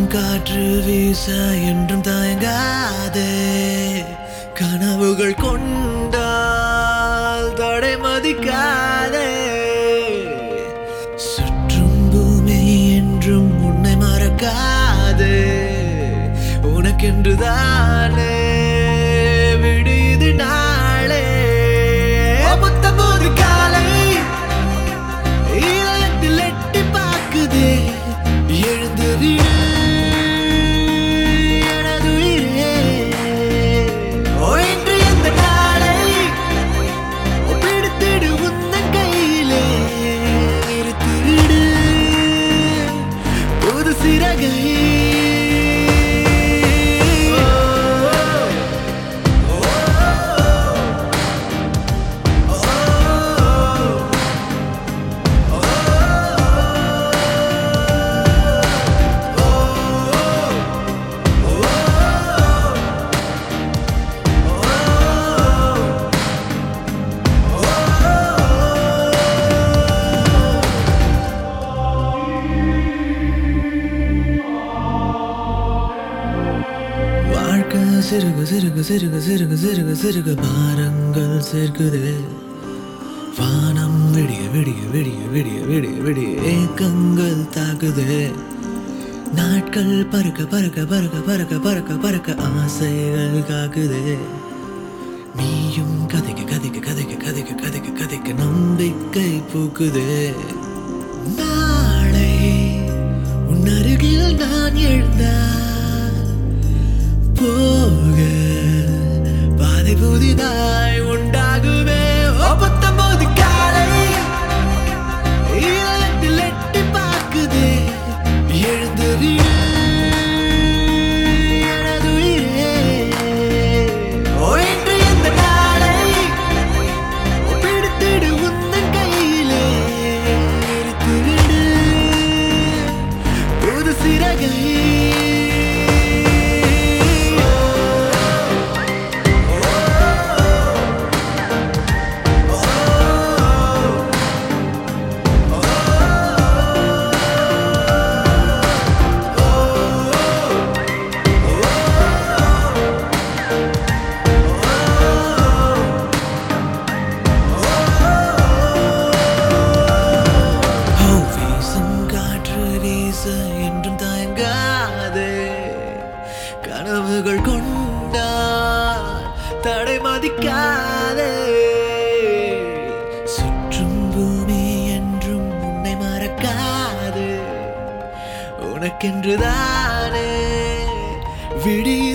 காற்று வீச என்றும் தயங்காதே கனவுகள் கொண்டால் தடை மதிக்காதே சுற்றும் பூமி என்றும் உன்னை மறக்காதே உனக்கென்று தானே விடியுது நாளே புத்தம்போது காலை இதயத்தில் எட்டி பார்க்குதே எழுந்து விடு எனது உயிரே. ஓ, இன்று இந்த நாளை பிடித்திடு உந்தன் கையிலே இருத்து விடு புது சிறகை வாழ்க்கை சிறுக சிறுக சிறுக சிறுக சிறுக சிறுக பாரங்கள் சேர்க்குது வானம் விடிய விடிய விடிய விடிய விடிய விடிய ஏக்கங்கள் தாக்குது நாட்கள் பறக்க பறக்க பறக்க பறக்க பறக்க பறக்க ஆசைகள் காக்குது நீயும் கதைக்க கதைக்க கதைக்க கதைக்க கதைக்க கதைக்க நம்பிக்கை பூக்குது நாளை உன் அருகில் நான் எழுந்தால் போக பாதை புதிதாய் உண்டாகுமே ஓ, பத்தொன்பது காலை இதயத்தில் எட்டி பார்க்குதே எழுந்து விடு எனது உயிரே. ஓ, இன்று இந்த நாளை பிடித்திடு உந்தன் கையிலே இருத்து விடு புது சிறகை ஓ, வீசும் காற்று வீச என்றும் தயங்காதே கனவுகள் கொண்டால் தடை மதிக்காதே சுற்றும் பூமி என்றும் உன்னை மறக்காது உனக்கென்று தானே விடிய